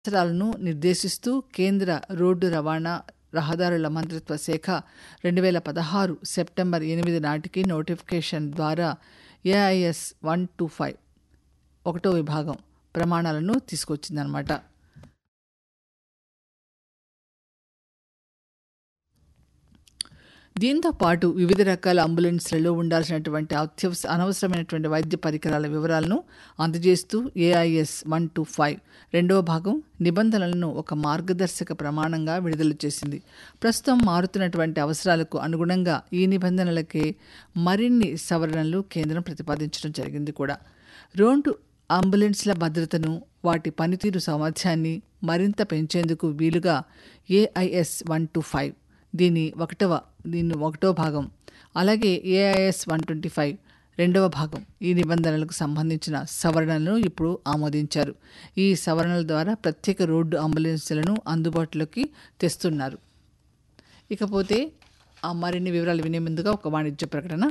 అవసరాలను నిర్దేశిస్తూ కేంద్ర రోడ్డు రవాణా రహదారుల మంత్రిత్వ శాఖ రెండు వేల పదహారు సెప్టెంబర్ ఎనిమిది నాటికి నోటిఫికేషన్ ద్వారా ఏఐఎస్ వన్ టూ ఫైవ్ ఒకటో విభాగం ప్రమాణాలను తీసుకొచ్చిందనమాట దీంతో పాటు వివిధ రకాల అంబులెన్స్లలో ఉండాల్సినటువంటి అత్యవసర అనవసరమైనటువంటి వైద్య పరికరాల వివరాలను అందజేస్తూ ఏఐఎస్ వన్ టూ ఫైవ్ రెండవ భాగం నిబంధనలను ఒక మార్గదర్శక ప్రమాణంగా విడుదల చేసింది ప్రస్తుతం మారుతున్నటువంటి అవసరాలకు అనుగుణంగా ఈ నిబంధనలకే మరిన్ని సవరణలు కేంద్రం ప్రతిపాదించడం జరిగింది కూడా రోడ్డు అంబులెన్స్ల భద్రతను వాటి పనితీరు సామర్థ్యాన్ని మరింత పెంచేందుకు వీలుగా ఏఐఎస్ వన్ టూ ఫైవ్ దీని ఒకటవ దీని ఒకటో భాగం అలాగే ఏఐఎస్ వన్ ట్వంటీ ఫైవ్ రెండవ భాగం ఈ నిబంధనలకు సంబంధించిన సవరణలను ఇప్పుడు ఆమోదించారు ఈ సవరణల ద్వారా ప్రత్యేక రోడ్డు అంబులెన్స్లను అందుబాటులోకి తెస్తున్నారు ఇకపోతే ఆ మరిన్ని వివరాలు వినే ముందుగా ఒక వాణిజ్య ప్రకటన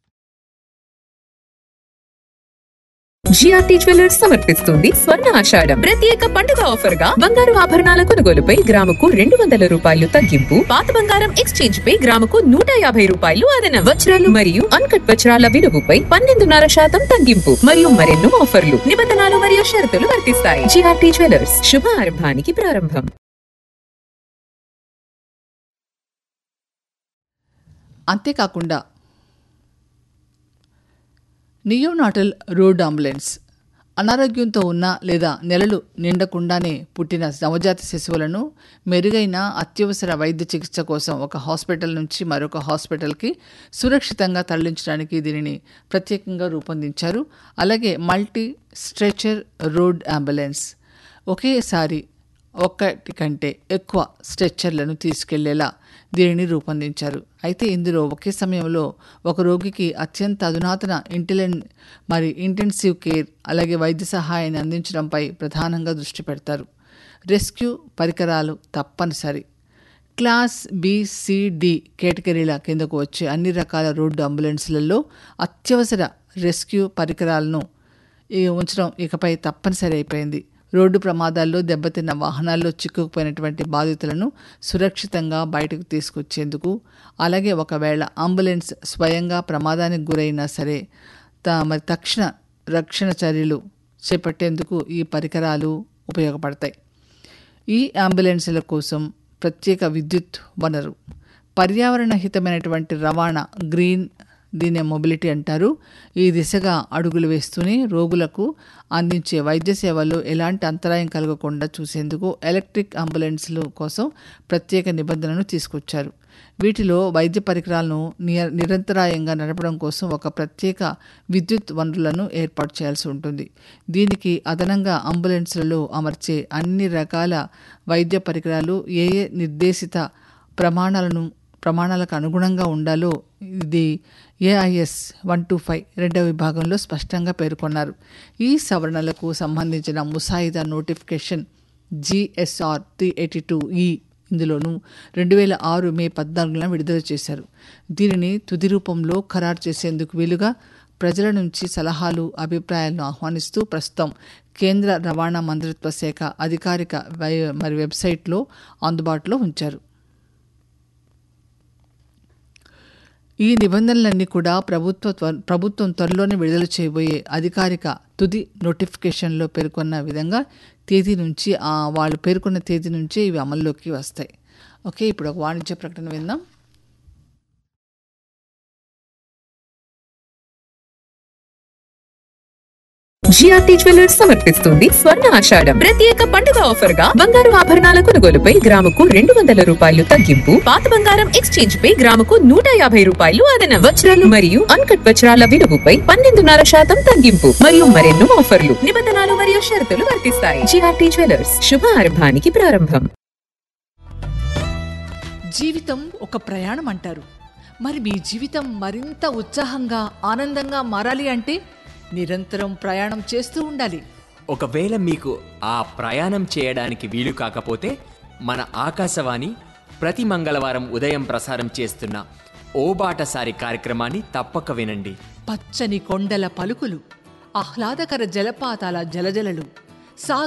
జిఆర్టీ జ్యువెలర్స్ సమర్పిస్తుంది స్వర్ణ ఆషాఢం ప్రత్యేక పండుగ ఆఫర్ గా బంగారు ఆభరణాల కొనుగోలుపై గ్రాముకు రెండు వందల రూపాయలు తగ్గింపు పాత బంగారం ఎక్స్చేంజ్ పై గ్రాముకు నూట యాభై రూపాయలు అదనం వజ్రాలు మరియు అన్కట్ వజ్రాల విలువపై పన్నెండున్నర శాతం తగ్గింపు మరియు మరెన్నో ఆఫర్లు నిబంధనలు మరియు షరతులు వర్తిస్తాయి జిఆర్టీ జ్యువెలర్స్ శుభ ఆరంభానికి ప్రారంభం అంతేకాకుండా నియోనాటల్ రోడ్ అంబులెన్స్ అనారోగ్యంతో ఉన్న లేదా నెలలు నిండకుండానే పుట్టిన నవజాత శిశువులను మెరుగైన అత్యవసర వైద్య చికిత్స కోసం ఒక హాస్పిటల్ నుంచి మరొక హాస్పిటల్కి సురక్షితంగా తరలించడానికి దీనిని ప్రత్యేకంగా రూపొందించారు అలాగే మల్టీ స్ట్రెచర్ రోడ్ అంబులెన్స్ ఒకేసారి ఒక్కటి కంటే ఎక్కువ స్ట్రెచ్చర్లను తీసుకెళ్లేలా దీనిని రూపొందించారు అయితే ఇందులో ఒకే సమయంలో ఒక రోగికి అత్యంత అధునాతన ఇంటెలెన్ మరి ఇంటెన్సివ్ కేర్ అలాగే వైద్య సహాయాన్ని అందించడంపై ప్రధానంగా దృష్టి పెడతారు రెస్క్యూ పరికరాలు తప్పనిసరి క్లాస్ బిసిడి కేటగిరీల కిందకు వచ్చే అన్ని రకాల రోడ్డు అంబులెన్స్లలో అత్యవసర రెస్క్యూ పరికరాలను ఈ ఉంచడం ఇకపై తప్పనిసరి అయిపోయింది రోడ్డు ప్రమాదాల్లో దెబ్బతిన్న వాహనాల్లో చిక్కుకుపోయినటువంటి బాధితులను సురక్షితంగా బయటకు తీసుకొచ్చేందుకు అలాగే ఒకవేళ అంబులెన్స్ స్వయంగా ప్రమాదానికి గురైనా సరే త మరి తక్షణ రక్షణ చర్యలు చేపట్టేందుకు ఈ పరికరాలు ఉపయోగపడతాయి ఈ అంబులెన్సుల కోసం ప్రత్యేక విద్యుత్ వనరు పర్యావరణ హితమైనటువంటి రవాణా గ్రీన్ దీనే మొబిలిటీ అంటారు ఈ దిశగా అడుగులు వేస్తూనే రోగులకు అందించే వైద్య సేవల్లో ఎలాంటి అంతరాయం కలగకుండా చూసేందుకు ఎలక్ట్రిక్ అంబులెన్స్ల కోసం ప్రత్యేక నిబంధనలు తీసుకొచ్చారు వీటిలో వైద్య పరికరాలను నియ నిరంతరాయంగా నడపడం కోసం ఒక ప్రత్యేక విద్యుత్ వనరులను ఏర్పాటు చేయాల్సి ఉంటుంది దీనికి అదనంగా అంబులెన్స్లలో అమర్చే అన్ని రకాల వైద్య పరికరాలు ఏ ఏ నిర్దేశిత ప్రమాణాలను ప్రమాణాలకు అనుగుణంగా ఉండాలో ఇది ఏఐఎస్ వన్ టూ ఫైవ్ రెండవ విభాగంలో స్పష్టంగా పేర్కొన్నారు ఈ సవరణలకు సంబంధించిన ముసాయిదా notification GSR three eighty two ఈ ఇందులోనూ రెండు వేల ఆరు మే పద్నాలుగున విడుదల చేశారు దీనిని తుది రూపంలో ఖరారు చేసేందుకు వీలుగా ప్రజల నుంచి సలహాలు అభిప్రాయాలను ఆహ్వానిస్తూ ప్రస్తుతం కేంద్ర రవాణా మంత్రిత్వ శాఖ అధికారిక వై మరి వెబ్సైట్లో అందుబాటులో ఉంచారు ఈ నిబంధనలన్నీ కూడా ప్రభుత్వ ప్రభుత్వం త్వరలోనే విడుదల చేయబోయే అధికారిక తుది నోటిఫికేషన్లో పేర్కొన్న విధంగా తేదీ నుంచి వాళ్ళు పేర్కొన్న తేదీ నుంచే ఇవి అమల్లోకి వస్తాయి ఓకే ఇప్పుడు ఒక వాణిజ్య ప్రకటన విందాం జిఆర్టీ జ్యువెలర్స్ సమర్పిస్తుంది స్వర్ణ ఆషాఢం ప్రత్యేక పండుగ ఆఫర్ గా బంగారు ఆభరణాల కొనుగోలుపై గ్రాముకు రెండు వందల రూపాయలు తగ్గింపు పాత బంగారం ఎక్స్చేంజ్ పై గ్రాముకు నూట యాభై రూపాయలు అదనం వజ్రాలు మరియు అన్కట్ వజ్రాల విలువపై పన్నెండున్నర శాతం తగ్గింపు మరియు మరెన్నో ఆఫర్లు నిబంధనలు మరియు షరతులు వర్తిస్తాయి జిఆర్టీ జ్యువెలర్స్ శుభ ఆరంభానికి ప్రారంభం జీవితం ఒక ప్రయాణం అంటారు మరి మీ జీవితం మరింత ఉత్సాహంగా ఆనందంగా మారాలి అంటే నిరంతరం ప్రయాణం చేస్తూ ఉండాలి ఒకవేళ మీకు ఆ ప్రయాణం చేయడానికి వీలు కాకపోతే మన ఆకాశవాణి ప్రతి మంగళవారం ఉదయం ప్రసారం చేస్తున్న ఓబాటసారి కార్యక్రమాన్ని తప్పక వినండి పచ్చని కొండల పలుకులు ఆహ్లాదకర జలపాతాల జలజలలు